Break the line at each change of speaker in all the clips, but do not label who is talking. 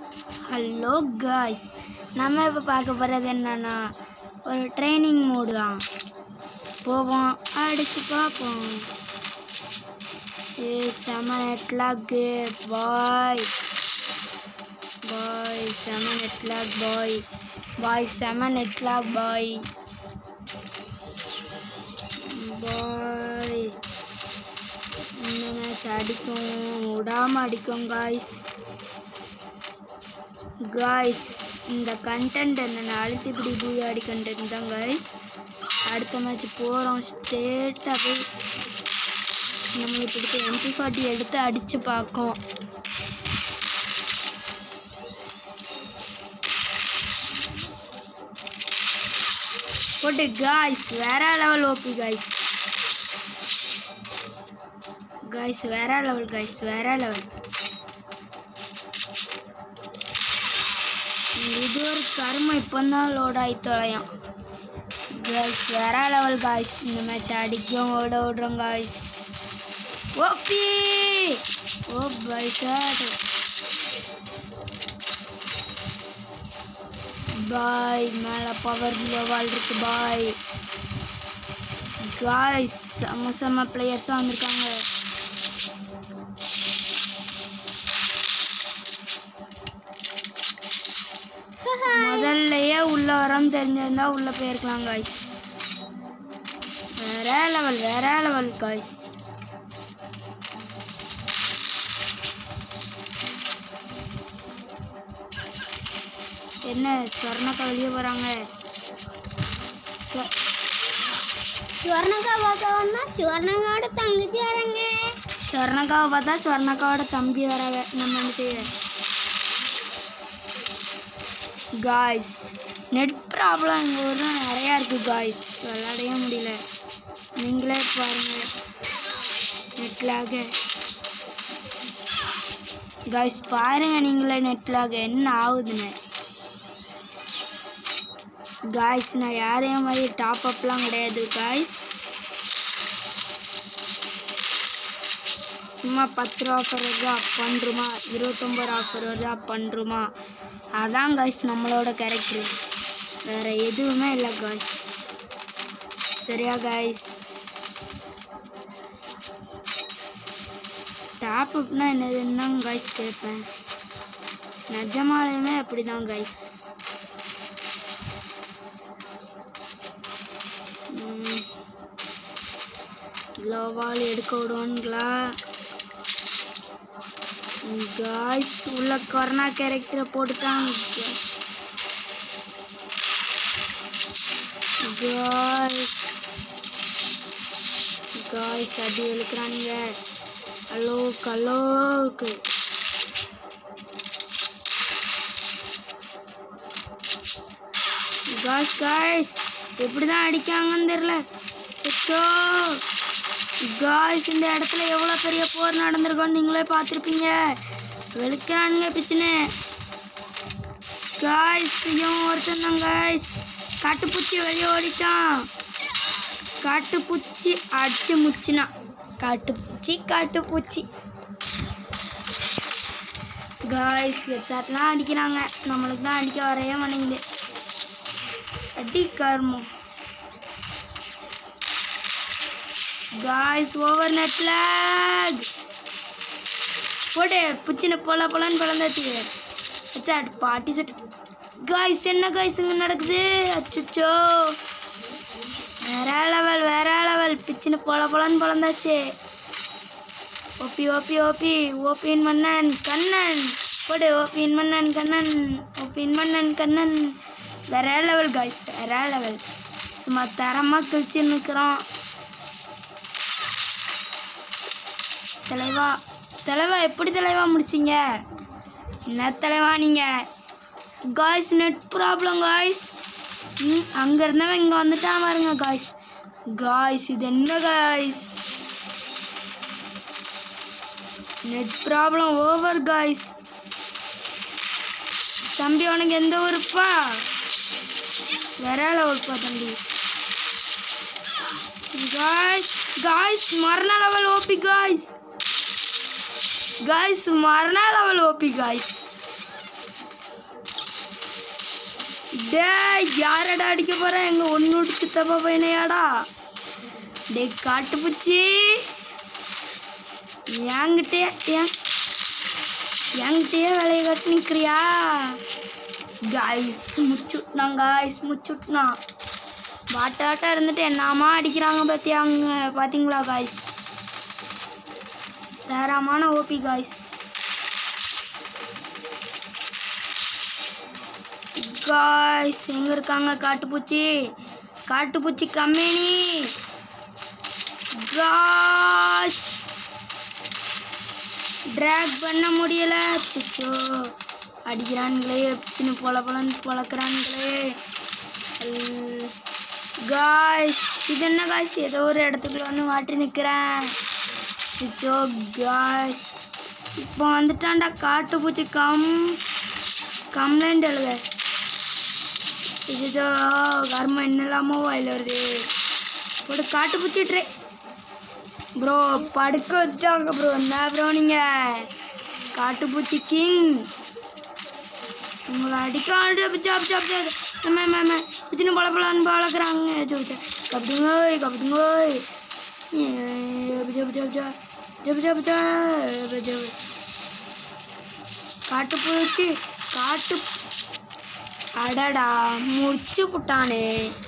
hello guys நம்ம இப்போ பார்க்க போகிறது என்னன்னா ஒரு ட்ரைனிங் மோடு தான் போவோம் அடிச்சு பார்ப்போம் ஏ செம நெட்லாக்கு பாய் பாய் செம நெட்லாக் பாய் பாய் செம நெட்லாக் பாய் பாய் இந்த மேட்ச் அடிக்கும் விடாமல் அடிக்கும் காய்ஸ் காய்ஸ் இந்த கண்டென்ட் என்னென்ன அழுத்திப்பிடி பூயாடி கண்டென்ட் தான் காய்ஸ் அடுத்த மேட்ச் போகிறோம் ஸ்ட்ரேட்டாக போய் நம்மளுக்கு பிடிச்ச எம்பி ஃபார்ட்டி எடுத்து அடித்து பார்க்கும் போட்டு காய்ஸ் வேற லெவல் ஓபி காய்ஸ் காய்ஸ் வேற லெவல் காய்ஸ் வேற லெவல் இது ஒரு கருமம் இப்போ தான் லோட் ஆகி தொலையும் காய்ஸ் வேற லெவல் காய்ஸ் இந்த மேட்ச் அடிக்கும் ஓட ஓடுறோம் காய்ஸ் ஓபி ஓ பை சார் பாய் மேலே பவர் லோவால் இருக்கு பாய் காய்ஸ் செம்ம செம்ம பிளேயர்ஸாக வந்திருக்காங்க முதல்லயே உள்ள வரோம் தெரிஞ்சிருந்தா உள்ள போயிருக்கலாம் காய்ஸ் வேற லெவல் வேற லெவல் காய்ஸ் என்ன ஸ்வர்ணக்கா வெளியே போறாங்க ஸ்வ-
சுவர்ணக்கா பார்க்கணும்னா சுவர்ணக்காவோட தங்கச்சி வரங்க
ஸ்வர்ணக்காவை பார்த்தா ஸ்வர்ணக்காவோட தம்பி வர நம்ம என்ன செய்ய காய்ஸ் நெட் ப்ராப்ளம் எங்கள் ஊரில் நிறையா இருக்குது காய்ஸ் விளையாடவே முடியல நீங்களே பாருங்க நெட்லாக காய்ஸ் பாருங்க நீங்களே நெட்லாக என்ன ஆகுதுன்னு காய்ஸ் நான் யாரையும் மாதிரி டாப் அப்லாம் கிடையாது காய்ஸ் சும்மா பத்து ரூபா ஆஃபர் வருதா பண்ணுறோமா இருபத்தொம்பது ரூபா ஆஃபர் வருதா பண்ணுறோமா அதான் காய்ஸ் நம்மளோட கேரக்டர் வேறு எதுவுமே இல்லை காய்ஸ் சரியா காய்ஸ் டாப் அப்னா என்னதுன்னு தான் காய்ஸ் கேட்பேன் நிஜமாலையுமே அப்படி தான் காய்ஸ் லோவால் எடுக்க விடுவான்களா காய்ஸ் உள்ள கொரோனா கேரக்டரை போட்டுட்டாங்க காய்ஸ் காய்ஸ் அடி வெளுக்கிறானுங்க ஹலோ கலோக்கு காய்ஸ் காய்ஸ் எப்படி தான் அடிக்காங்கன்னு தெரில சச்சோ காய்ஸ் இந்த இடத்துல எவ்வளோ பெரிய போர் நடந்திருக்கோன்னு நீங்களே பார்த்துருப்பீங்க வெளுக்கிறானுங்க பிச்சுன்னு காய்ஸ் இவன் ஒருத்தன் தான் காய்ஸ் காட்டுப்பூச்சி வெளியே ஓடிட்டான் காட்டுப்பூச்சி அடிச்சு முச்சினான் காட்டுப்பூச்சி காட்டுப்பூச்சி காய்ஸ் ஹெட்ஷாட்லாம் அடிக்கிறாங்க நம்மளுக்கு தான் அடிக்க வரையே மாட்டேங்குது அடி கர்மம் காய்ஸ் ஓவர் நெட் லேக் போடு புச்சின போல போலன்னு பிறந்தாச்சு ஹெட்ஷாட் பாட்டி செட் காய்ஸ் என்ன காய்ஸ் இங்கே நடக்குது அச்சோ வேற லெவல் வேற லெவல் பிச்சின போல போலன்னு பிறந்தாச்சு ஓபி ஓபி ஓபி ஓபின் மன்னன் கண்ணன் போடு ஓபின் மன்னன் கண்ணன் ஓபின் மன்னன் கண்ணன் வேற லெவல் காய்ஸ் வேற லெவல் சும்மா தரமாக கிழிச்சு நிற்கிறோம் தலைவா தலைவா எப்படி தலைவா முடிச்சிங்க என்ன தலைவா நீங்கள் காய்ஸ் நெட் ப்ராப்ளம் காய்ஸ் ம் அங்கே இருந்தவன் இங்கே வந்துட்டான் பாருங்க காய்ஸ் காய்ஸ் இது என்ன guys net problem over guys தம்பி உனக்கு எந்த ஊருப்பா வேற லெவல்ப்பா தம்பி காய்ஸ் காய்ஸ் மரண லெவல் ஓபி காய்ஸ் காய்ஸ் மரண லெவல் ஓபி காய்ஸ் டேய் யாரடா அடிக்க போகிறேன் எங்கள் ஒன்று சித்தப்பா பையனையாடா டேய் காட்டுப்பூச்சி என்கிட்டே ஏன் என்கிட்டயே வேலையை கட்டி நிற்கிறியா காய்ஸ் முச்சுட்னான் காய்ஸ் முச்சுட்னான் பாட்டாட்டம் இருந்துட்டு என்னமா அடிக்கிறாங்க பார்த்தியாங்க பார்த்தீங்களா காய்ஸ் தரமான ஓபி காய்ஸ் காய்ஸ் எங்கே இருக்காங்க காட்டுப்பூச்சி காட்டுப்பூச்சி கம்பெனி காய்ஸ் ட்ராக் பண்ண முடியல சுச்சோ அடிக்கிறானுங்களே சின்ன பொல பொலன்னு பொழக்கிறானுங்களே காய்ஸ் இது என்ன காய்ஸ் ஏதோ ஒரு இடத்துக்குள்ள வந்து மாட்டி நிற்கிறேன் சுச்சோ காய்ஸ் இப்போ வந்துட்டான்டா காட்டுப்பூச்சி கம் கம்ப்ளைண்ட் எழுத இது கர்மம் என்னெல்லாமோ வாயில் வருது போட்டு காட்டுப்பூச்சி ட்ரை ப்ரோ படுக்க வச்சுட்டாங்க ப்ரோ என்ன ப்ரோ நீங்கள் காட்டுப்பூச்சி கிங் உங்களை அடிக்காண்டு ஜாப் ஜாப் ஜாப் மேம் மேம் சின்ன பழ பழன்னு பழக்கிறாங்க ஜோச்சா கபடிங்கோய் கபடிங்கோய் ஜப் ஜப் ஜப் ஜப் ஜப் ஜப் ஜப் காட்டுப்பூச்சி காட்டு அடடா முடிச்சு புட்டானே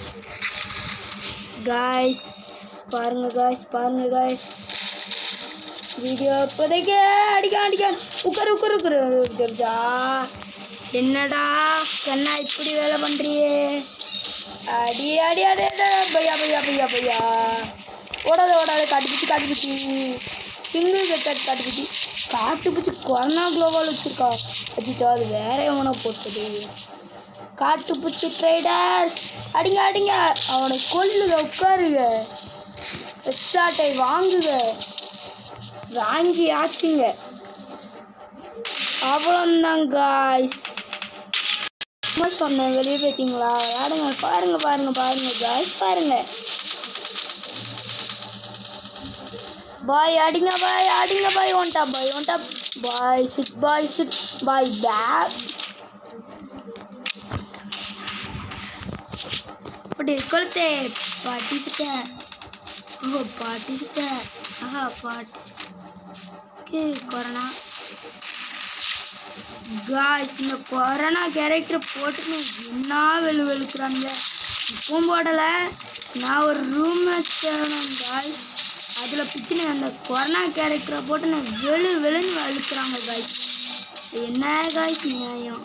காய்ஸ் பாருங்க காய்ஸ் பாருங்க காய்ஸ் வீடியோ இப்போதைக்கு அடிக்க அடிக்க உட்காரு உட்காரு உட்காரு ஜப்ஜா என்னடா கண்ணா இப்படி வேலை பண்ணுறியே அடி அடி அடி அடி, அடி, பையா பையா பையா பையா ஓடாத ஓடாத காட்டுப்பூச்சி காட்டுப்பூச்சி சிங்கிள் கட் காட்டுப்பூச்சி காட்டுப்பூச்சி கொரோனா குளோபால் வச்சுருக்கா அச்சிச்சோ அது வேற எவனோ போட்டது காட்டுப்பூச்சி ட்ரைடர்ஸ் அடிங்க அடிங்க அவனை கொல்லுங்க உட்காருங்க எக்ஸாட்டை வாங்குங்க வாங்கி ஆச்சுங்க அவ்வளோந்தான் காய்ஸ் சும்மா சொன்னேன் வெளியே போயிட்டீங்களா விளையாடுங்க பாருங்க பாருங்க பாருங்க காய்ஸ் பாருங்க பாய் அடிங்க பாய் அடிங்க பாய் ஒன்டா பாய் ஒன்டா பாய் சிட் பாய் சிட் பாய் பேக் அப்படி கொளுத்தே பாட்டிச்சுட்டேன் ஓ பாட்டிச்சுட்டேன் ஆஹா பாட்டிச்சு ஓகே கொரோனா காய்ஸ் இந்த கொரோனா கேரக்டர் போட்டுன்னு என்ன வெளு வெளுக்குறாங்க இப்பவும் போடலை நான் ஒரு ரூம் தேடணும் காய்ஸ் அதில் பிச்சுன்னு அந்த கொரோனா கேரக்டரை போட்டு நான் வெளு வெளுன்னு வெளுக்குறாங்க காய்ஸ் என்ன காய்ஸ் நியாயம்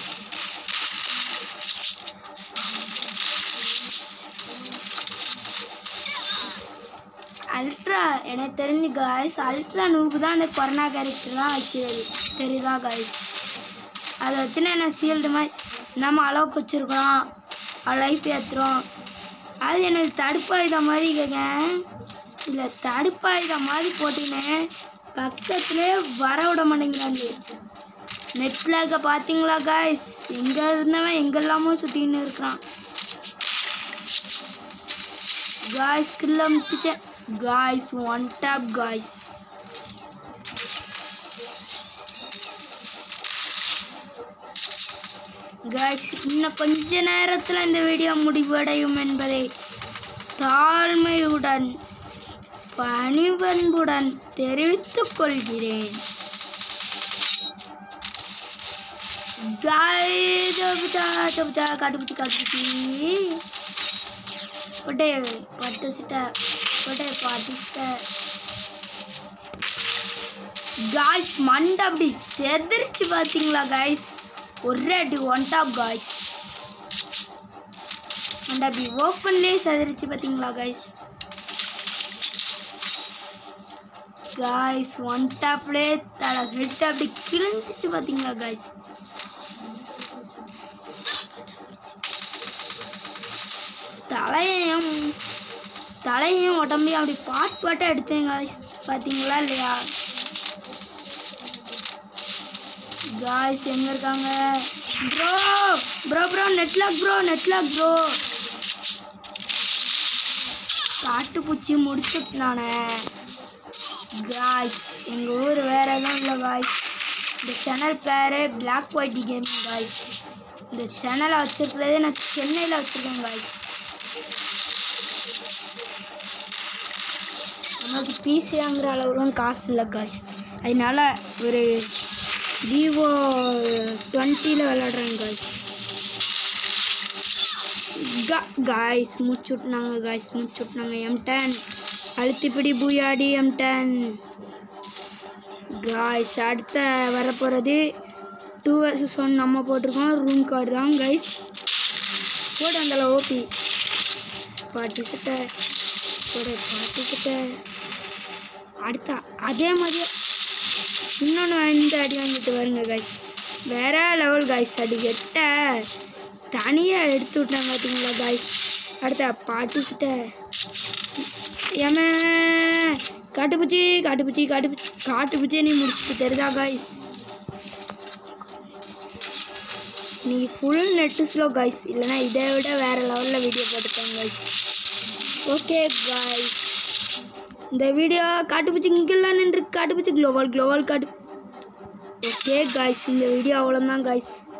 அல்ட்ரா எனக்கு தெரிஞ்சு காய்ஸ் அல்ட்ரா நூப்பு தான் அந்த கொரோனா கேரக்டர்லாம் வைக்கிறது தெரியுதா காய்ஸ் அதை வச்சுன்னா என்ன சீல்டு மாதிரி நம்ம அளவுக்கு வச்சுருக்குறோம் லைஃப் ஏற்றுறோம் அது எனக்கு தடுப்பாயுத மாதிரி கேட்க இல்லை தடுப்பாயுத மாதிரி போட்டினேன் பக்கத்துலேயே வர விட மாட்டேங்கிறாங்க நெட்லாக பார்த்தீங்களா காய்ஸ் எங்கே இருந்தவன் எங்கெல்லாமோ சுற்றின்னு இருக்கிறான் காய்ஸ் கில்ல முட்டிச்சேன் guys one tap guys guys இன்னும் கொஞ்ச நேரத்தில் இந்த வீடியோ முடிவடையும் என்பதை தாழ்மையுடன் பணிவன்புடன் தெரிவித்துக் கொள்கிறேன் காய்ஸ் காட்டுப்பிடி காட்டுப்பிடி பட்டே பட்டு சிட்ட பட்டே பாட்டு சிட்ட காய்ஸ் மண்டை அப்படி செதறிச்சு பார்த்தீங்களா காய்ஸ் ஒரே அடி ஒன் டாப் காய்ஸ் மண்டை அப்படி ஓப்பன்லேயே செதறிச்சு பார்த்தீங்களா காய்ஸ் காய்ஸ் ஒன் டாப்லேயே தலை ஹெட் அப்படி கிழிஞ்சிச்சு பார்த்தீங்களா காய்ஸ் தலையையும் தலையையும் உடம்பையும் அப்படி பாட் பாட்டாக எடுத்தேன் காய்ஸ் பார்த்தீங்களா இல்லையா காய்ஸ் எங்கே இருக்காங்க bro bro bro net lag bro net lag bro காட்டுப்பூச்சி முடிச்சுட்டு நானே காய்ஸ் எங்கள் ஊர் வேறு எதுவும் இல்லை காய்ஸ் இந்த சேனல் பேரு பிளாக் ஒயிட் கேமிங் காய்ஸ் இந்த சேனலை வச்சிருக்கிறதே நான் சென்னையில் வச்சுருக்கேன் காய்ஸ் நமக்கு பிசி வாங்குற அளவுலாம் காசு இல்லை காய்ஸ் அதனால ஒரு விவோ டுவெண்ட்டியில் விளாடுறேன் காய்ஸ் காய்ஸ் மூச்சு விட்டுனாங்க காய்ஸ் மூச்சு விட்டுனாங்க எம் டென் அழுத்திப்பிடி பூயாடி எம் டென் காய்ஸ் அடுத்த வரப்போகிறது டூ வர்சஸ் ஒன் நம்ம போட்டிருக்கோம் ரூம் கார்டு தான் கைஸ் போடு அந்த ஓபி பாட்டி சட்டை போடு பாட்டி சட்டை அடுத்த அதே மாதிரியே இன்னொன்று இந்த அடி வாங்கிட்டு வருங்க கைஸ் வேற லெவல் கைஸ் அடி கெட்ட தனியாக எடுத்து விட்டாங்க பார்த்தீங்களா கைஸ் அடுத்த பாட்டி சட்டை ஏமே காட்டுப்பூச்சி காட்டுப்பூச்சி காட்டுப்பூச்சி காட்டுப்பூச்சியை நீ முடிச்சுட்டு தெரியுதா கைஸ் நீ ஃபுல் நெட்டு ஸ்லோ கைஸ் இல்லைனா இதை விட வேறு லெவலில் வீடியோ போட்டுக்கோங்க கைஸ் ஓகே கைஸ் இந்த வீடியோ காட்டுப்பூச்சி இங்கெல்லாம் நின்று காட்டுப்பூச்சி குளோபல் குளோபல் காட்டு ஓகே கைஸ் இந்த வீடியோ அவ்வளோதான் கைஸ்